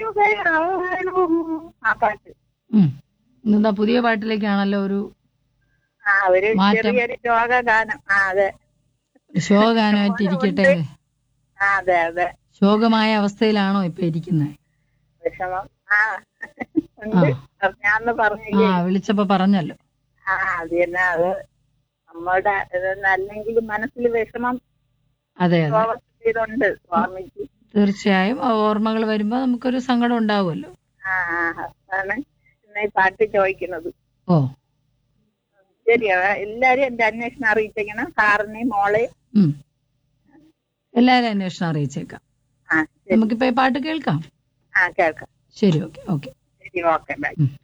പറയുകയാണോ ആ പാട്ട് ഉം. ഇന്നെന്താ പുതിയ പാട്ടിലേക്കാണല്ലോ ഒരു ആ ഒരു മാറ്റം. ചെറിയൊരു ശോകഗാനം ആ അതെ ശോകഗാനമായിട്ട് ഇരിക്കട്ടെ ആ അതെ അതെ ശോകമായ അവസ്ഥയിലാണോ ഇപ്പൊ ഇരിക്കുന്നത് വിഷമം ആ ഉണ്ട് ഞാൻ ആ പറഞ്ഞില്ലേ വിളിച്ചപ്പോ പറഞ്ഞല്ലോ ആ അത് തന്നെ അത് നമ്മുടെ ഇതൊന്നും അല്ലെങ്കിൽ മനസ്സിൽ വിഷമം അതെ അതെ ഇതുണ്ട് സ്വാമിക്ക് തീർച്ചയായും ആ ഓർമ്മകൾ വരുമ്പോ നമുക്കൊരു സങ്കടം ഉണ്ടാവുമല്ലോ ആ ആ, അതാണ് ഇന്ന് ഈ പാട്ട് ചോദിക്കുന്നത് ഓ ശരിയാ എല്ലാരും എന്റെ അന്വേഷണം അറിയിച്ചേക്കണം സാറിനെയും മോളെയും ഉം എല്ലാരും അന്വേഷണം അറിയിച്ചേക്കാം ആ ശരി നമുക്കിപ്പോ ഈ പാട്ട് കേൾക്കാം ആ കേൾക്കാം ശരി ഓക്കെ ഓക്കെ ശരി ഓക്കെ ബൈ ഉം